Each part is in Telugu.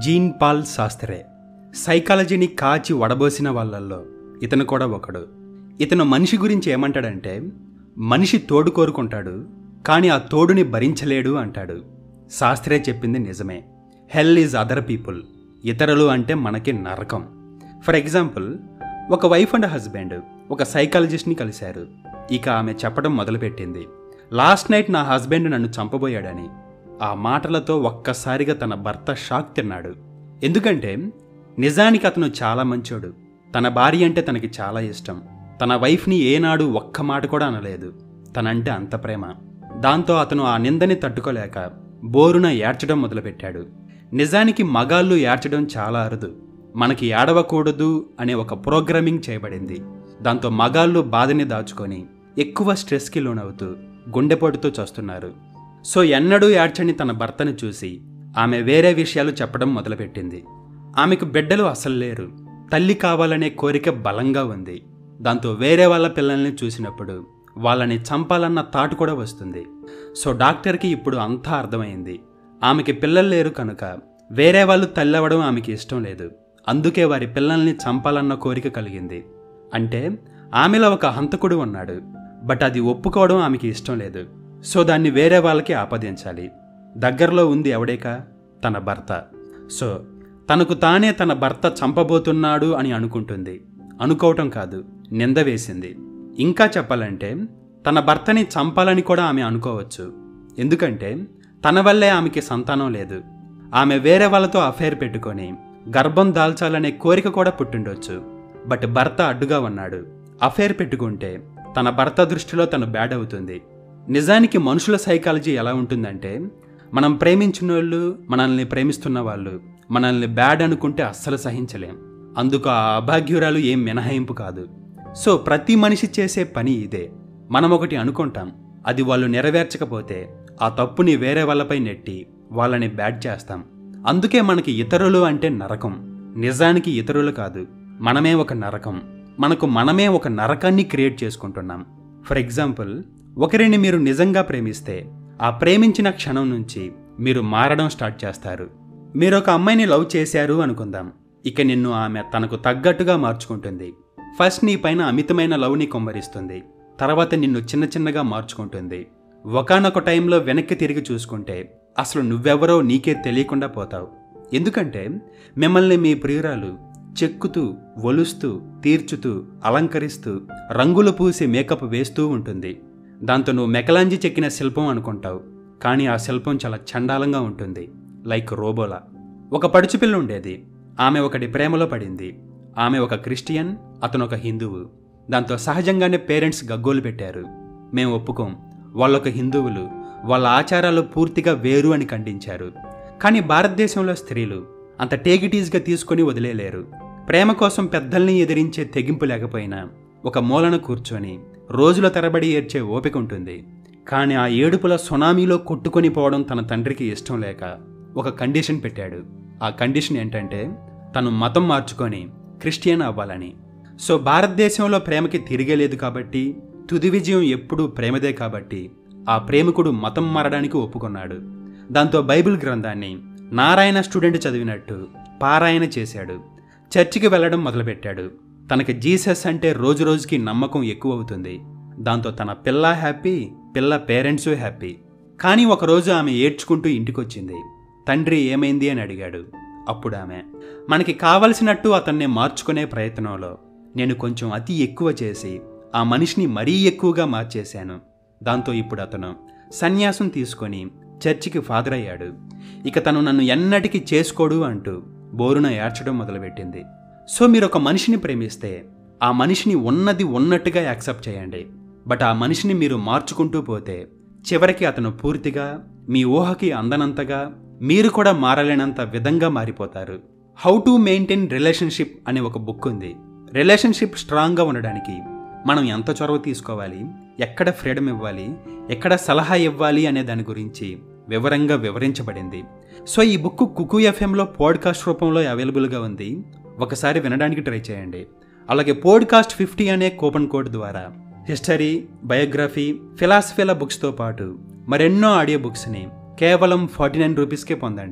జీన్ పాల్ శాస్త్రే సైకాలజీని కాచి వడబోసిన వాళ్ళల్లో ఇతను కూడా ఒకడు ఇతను మనిషి గురించి ఏమంటాడంటే మనిషి తోడు కోరుకుంటాడు కానీ ఆ తోడుని భరించలేడు అంటాడు శాస్త్రే చెప్పింది నిజమే హెల్ ఈజ్ అదర్ పీపుల్ ఇతరులు అంటే మనకి నరకం ఫర్ ఎగ్జాంపుల్ ఒక వైఫ్ అండ్ హస్బెండ్ ఒక సైకాలజిస్ట్ని కలిశారు ఇక ఆమె చెప్పడం మొదలుపెట్టింది లాస్ట్ నైట్ నా హస్బెండ్ నన్ను చంపబోయాడని ఆ మాటలతో ఒక్కసారిగా తన భర్త షాక్ తిన్నాడు ఎందుకంటే నిజానికి అతను చాలా మంచోడు తన భార్య అంటే తనకి చాలా ఇష్టం తన వైఫ్ని ఏనాడు ఒక్క మాట కూడా అనలేదు తనంటే అంత ప్రేమ దాంతో అతను ఆ నిందని తట్టుకోలేక బోరున ఏడ్చడం మొదలుపెట్టాడు నిజానికి మగాళ్ళు ఏడ్చడం చాలా అరుదు మనకి ఏడవకూడదు అనే ఒక ప్రోగ్రామింగ్ చేయబడింది దాంతో మగాళ్ళు బాధని దాచుకొని ఎక్కువ స్ట్రెస్కి లోనవుతూ గుండెపోటుతో చేస్తున్నారు సో ఎన్నడూ ఏడ్చని తన భర్తను చూసి ఆమె వేరే విషయాలు చెప్పడం మొదలుపెట్టింది ఆమెకు బిడ్డలు అసలు లేరు తల్లి కావాలనే కోరిక బలంగా ఉంది దాంతో వేరే వాళ్ళ పిల్లల్ని చూసినప్పుడు వాళ్ళని చంపాలన్న థాట్ కూడా వస్తుంది సో డాక్టర్కి ఇప్పుడు అంతా అర్థమైంది ఆమెకి పిల్లలు లేరు కనుక వేరే వాళ్ళు తల్లవడం ఆమెకి ఇష్టం లేదు అందుకే వారి పిల్లల్ని చంపాలన్న కోరిక కలిగింది అంటే ఆమెలో ఒక హంతకుడు ఉన్నాడు బట్ అది ఒప్పుకోవడం ఆమెకి ఇష్టం లేదు సో దాన్ని వేరే వాళ్ళకి ఆపాదించాలి దగ్గరలో ఉంది ఎవడేక తన భర్త సో తనకు తానే తన భర్త చంపబోతున్నాడు అని అనుకుంటుంది అనుకోవటం కాదు నింద వేసింది ఇంకా చెప్పాలంటే తన భర్తని చంపాలని కూడా ఆమె అనుకోవచ్చు ఎందుకంటే తన వల్లే ఆమెకి సంతానం లేదు ఆమె వేరే వాళ్ళతో అఫైర్ పెట్టుకొని గర్భం దాల్చాలనే కోరిక కూడా పుట్టిండొచ్చు బట్ భర్త అడ్డుగా ఉన్నాడు అఫైర్ పెట్టుకుంటే తన భర్త దృష్టిలో తను బ్యాడ్ అవుతుంది నిజానికి మనుషుల సైకాలజీ ఎలా ఉంటుందంటే మనం ప్రేమించిన వాళ్ళు మనల్ని ప్రేమిస్తున్న వాళ్ళు మనల్ని బ్యాడ్ అనుకుంటే అస్సలు సహించలేం అందుకు ఆ అభాగ్యురాలు ఏం మినహాయింపు కాదు సో ప్రతి మనిషి చేసే పని ఇదే మనం ఒకటి అనుకుంటాం అది వాళ్ళు నెరవేర్చకపోతే ఆ తప్పుని వేరే వాళ్ళపై నెట్టి వాళ్ళని బ్యాడ్ చేస్తాం అందుకే మనకి ఇతరులు అంటే నరకం నిజానికి ఇతరులు కాదు మనమే ఒక నరకం మనకు మనమే ఒక నరకాన్ని క్రియేట్ చేసుకుంటున్నాం ఫర్ ఎగ్జాంపుల్ ఒకరిని మీరు నిజంగా ప్రేమిస్తే ఆ ప్రేమించిన క్షణం నుంచి మీరు మారడం స్టార్ట్ చేస్తారు మీరు ఒక అమ్మాయిని లవ్ చేశారు అనుకుందాం ఇక నిన్ను ఆమె తనకు తగ్గట్టుగా మార్చుకుంటుంది ఫస్ట్ నీ పైన అమితమైన లవ్ని కొమ్మరిస్తుంది తర్వాత నిన్ను చిన్న చిన్నగా మార్చుకుంటుంది ఒకనొక టైంలో వెనక్కి తిరిగి చూసుకుంటే అసలు నువ్వెవరో నీకే తెలియకుండా పోతావు ఎందుకంటే మిమ్మల్ని మీ ప్రియురాలు చెక్కుతూ ఒలుస్తూ తీర్చుతూ అలంకరిస్తూ రంగులు పూసి మేకప్ వేస్తూ ఉంటుంది దాంతో నువ్వు మెకలాంజి చెక్కిన శిల్పం అనుకుంటావు కానీ ఆ శిల్పం చాలా చండాలంగా ఉంటుంది లైక్ రోబోలా ఒక పడుచుపిల్ల ఉండేది ఆమె ఒకటి ప్రేమలో పడింది ఆమె ఒక క్రిస్టియన్ అతను ఒక హిందువు దాంతో సహజంగానే పేరెంట్స్ గగ్గోలు పెట్టారు మేము ఒప్పుకోం వాళ్ళొక హిందువులు వాళ్ళ ఆచారాలు పూర్తిగా వేరు అని ఖండించారు కానీ భారతదేశంలో స్త్రీలు అంత టేగిటీజ్గా తీసుకొని వదిలేలేరు ప్రేమ కోసం పెద్దల్ని ఎదిరించే తెగింపు లేకపోయినా ఒక మూలన కూర్చొని రోజుల తరబడి ఏడ్చే ఓపిక ఉంటుంది కానీ ఆ ఏడుపుల సునామీలో కొట్టుకొని పోవడం తన తండ్రికి ఇష్టం లేక ఒక కండిషన్ పెట్టాడు ఆ కండిషన్ ఏంటంటే తను మతం మార్చుకొని క్రిస్టియన్ అవ్వాలని సో భారతదేశంలో ప్రేమకి తిరిగేలేదు కాబట్టి తుది విజయం ఎప్పుడూ ప్రేమదే కాబట్టి ఆ ప్రేమికుడు మతం మారడానికి ఒప్పుకున్నాడు దాంతో బైబిల్ గ్రంథాన్ని నారాయణ స్టూడెంట్ చదివినట్టు పారాయణ చేశాడు చర్చికి వెళ్ళడం మొదలుపెట్టాడు తనకి జీసస్ అంటే రోజు రోజుకి నమ్మకం ఎక్కువ అవుతుంది దాంతో తన పిల్ల హ్యాపీ పిల్ల పేరెంట్స్ హ్యాపీ కానీ ఒకరోజు ఆమె ఏడ్చుకుంటూ ఇంటికొచ్చింది తండ్రి ఏమైంది అని అడిగాడు అప్పుడు ఆమె మనకి కావలసినట్టు అతన్ని మార్చుకునే ప్రయత్నంలో నేను కొంచెం అతి ఎక్కువ చేసి ఆ మనిషిని మరీ ఎక్కువగా మార్చేశాను దాంతో ఇప్పుడు అతను సన్యాసం తీసుకొని చర్చికి ఫాదర్ అయ్యాడు ఇక తను నన్ను ఎన్నటికీ చేసుకోడు అంటూ బోరున ఏడ్చడం మొదలుపెట్టింది సో మీరు ఒక మనిషిని ప్రేమిస్తే ఆ మనిషిని ఉన్నది ఉన్నట్టుగా యాక్సెప్ట్ చేయండి బట్ ఆ మనిషిని మీరు మార్చుకుంటూ పోతే చివరికి అతను పూర్తిగా మీ ఊహకి అందనంతగా మీరు కూడా మారలేనంత విధంగా మారిపోతారు హౌ టు మెయింటైన్ రిలేషన్షిప్ అనే ఒక బుక్ ఉంది రిలేషన్షిప్ స్ట్రాంగ్గా ఉండడానికి మనం ఎంత చొరవ తీసుకోవాలి ఎక్కడ ఫ్రీడమ్ ఇవ్వాలి ఎక్కడ సలహా ఇవ్వాలి అనే దాని గురించి వివరంగా వివరించబడింది సో ఈ బుక్ కుకు ఎఫ్ఎంలో పాడ్కాస్ట్ రూపంలో అవైలబుల్గా ఉంది ఒకసారి వినడానికి ట్రై చేయండి అలాగే పోడ్కాస్ట్ ఫిఫ్టీ అనే కూపన్ కోడ్ ద్వారా హిస్టరీ బయోగ్రఫీ ఫిలాసఫీల బుక్స్తో పాటు మరెన్నో ఆడియో బుక్స్ని కేవలం ఫార్టీ నైన్ రూపీస్కే పొందండి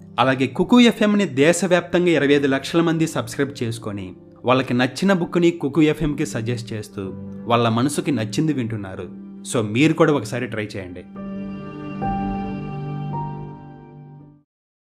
అలాగే కుకు ఎఫ్ఎంని దేశవ్యాప్తంగా ఇరవై ఐదు లక్షల మంది సబ్స్క్రైబ్ చేసుకొని వాళ్ళకి నచ్చిన బుక్ని కుకు ఎఫ్ఎంకి సజెస్ట్ చేస్తూ వాళ్ళ మనసుకి నచ్చింది వింటున్నారు సో మీరు కూడా ఒకసారి ట్రై చేయండి